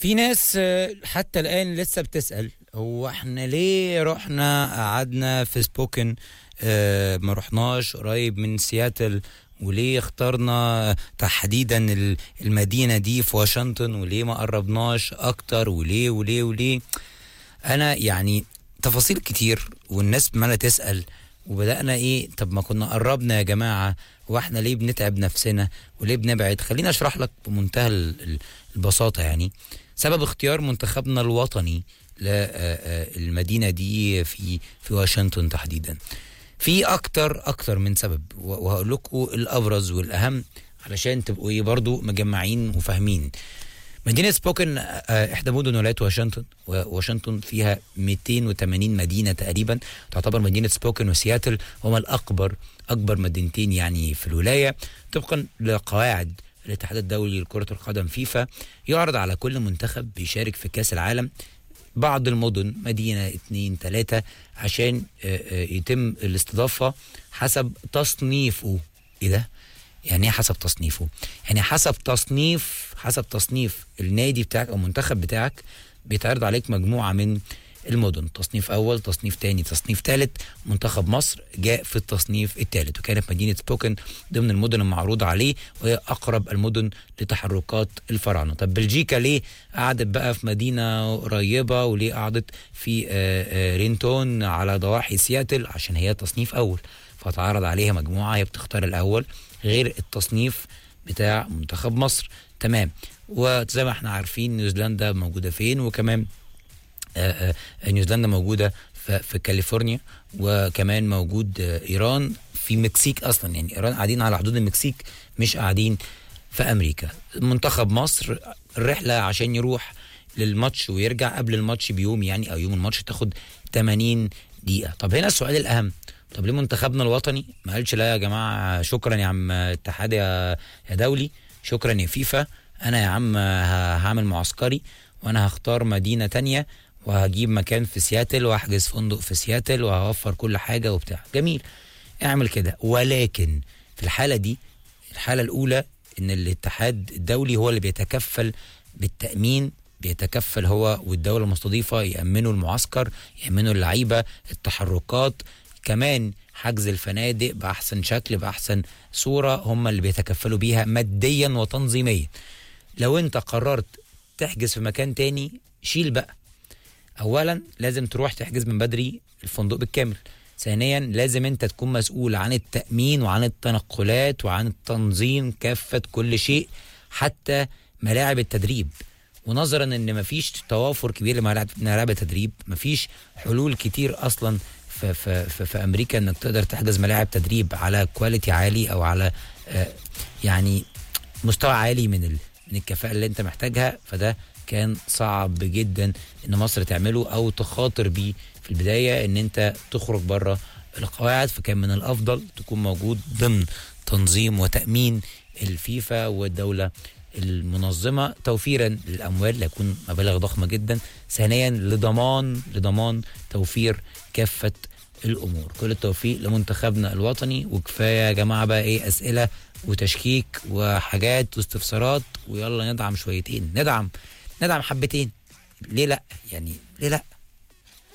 في ناس آه، حتى الآن لسه بتسأل هو احنا ليه رحنا قعدنا في سبوكن آه، ما رحناش قريب من سياتل وليه اخترنا تحديدا ال- المدينة دي في واشنطن وليه ما قربناش أكتر وليه وليه وليه أنا يعني تفاصيل كتير والناس عمالة تسأل وبدأنا إيه طب ما كنا قربنا يا جماعة واحنا ليه بنتعب نفسنا وليه بنبعد خليني أشرح لك بمنتهى ال- ال- البساطة يعني سبب اختيار منتخبنا الوطني للمدينة دي في في واشنطن تحديدا في اكتر اكتر من سبب و- وهقول لكم الابرز والاهم علشان تبقوا ايه برضو مجمعين وفاهمين مدينة سبوكن آه، إحدى مدن ولاية واشنطن وواشنطن فيها 280 مدينة تقريبا تعتبر مدينة سبوكن وسياتل هما الأكبر أكبر مدينتين يعني في الولاية طبقا لقواعد الاتحاد الدولي لكرة القدم فيفا يعرض على كل منتخب بيشارك في كأس العالم بعض المدن مدينة اتنين تلاتة عشان آه، آه، يتم الاستضافة حسب تصنيفه ايه ده؟ يعني ايه حسب تصنيفه؟ يعني حسب تصنيف حسب تصنيف النادي بتاعك او المنتخب بتاعك بيتعرض عليك مجموعة من المدن تصنيف اول تصنيف تاني تصنيف تالت منتخب مصر جاء في التصنيف التالت وكانت مدينة سبوكن ضمن المدن المعروضة عليه وهي اقرب المدن لتحركات الفراعنة طب بلجيكا ليه قعدت بقى في مدينة قريبة وليه قعدت في آه، آه، رينتون على ضواحي سياتل عشان هي تصنيف اول فتعرض عليها مجموعة هي بتختار الاول غير التصنيف بتاع منتخب مصر تمام وزي ما احنا عارفين نيوزيلندا موجودة فين وكمان آه، آه، نيوزيلندا موجودة في في كاليفورنيا وكمان موجود آه، ايران في مكسيك اصلا يعني ايران قاعدين على حدود المكسيك مش قاعدين في امريكا منتخب مصر الرحله عشان يروح للماتش ويرجع قبل الماتش بيوم يعني او يوم الماتش تاخد 80 دقيقه طب هنا السؤال الاهم طب ليه منتخبنا الوطني ما قالش لا يا جماعه شكرا يا عم اتحاد يا يا دولي شكرا يا فيفا انا يا عم ه- هعمل معسكري وانا هختار مدينه تانية وهجيب مكان في سياتل واحجز فندق في سياتل وهوفر كل حاجه وبتاع جميل اعمل كده ولكن في الحاله دي الحاله الاولى ان الاتحاد الدولي هو اللي بيتكفل بالتامين بيتكفل هو والدوله المستضيفه يامنوا المعسكر يامنوا اللعيبه التحركات كمان حجز الفنادق باحسن شكل باحسن صوره هم اللي بيتكفلوا بيها ماديا وتنظيميا لو انت قررت تحجز في مكان تاني شيل بقى اولا لازم تروح تحجز من بدري الفندق بالكامل ثانيا لازم انت تكون مسؤول عن التأمين وعن التنقلات وعن التنظيم كافة كل شيء حتى ملاعب التدريب ونظرا ان مفيش توافر كبير لملاعب ملاعب التدريب مفيش حلول كتير اصلا في, في, في, في امريكا انك تقدر تحجز ملاعب تدريب على كواليتي عالي او على آه يعني مستوى عالي من ال من الكفاءة اللي انت محتاجها فده كان صعب جدا ان مصر تعمله او تخاطر بيه في البداية ان انت تخرج بره القواعد فكان من الافضل تكون موجود ضمن تنظيم وتأمين الفيفا والدولة المنظمة توفيرا للأموال ليكون مبالغ ضخمة جدا ثانيا لضمان لضمان توفير كافة الأمور كل التوفيق لمنتخبنا الوطني وكفاية يا جماعة بقى إيه أسئلة وتشكيك وحاجات واستفسارات ويلا ندعم شويتين ندعم ندعم حبتين ليه لا يعني ليه لا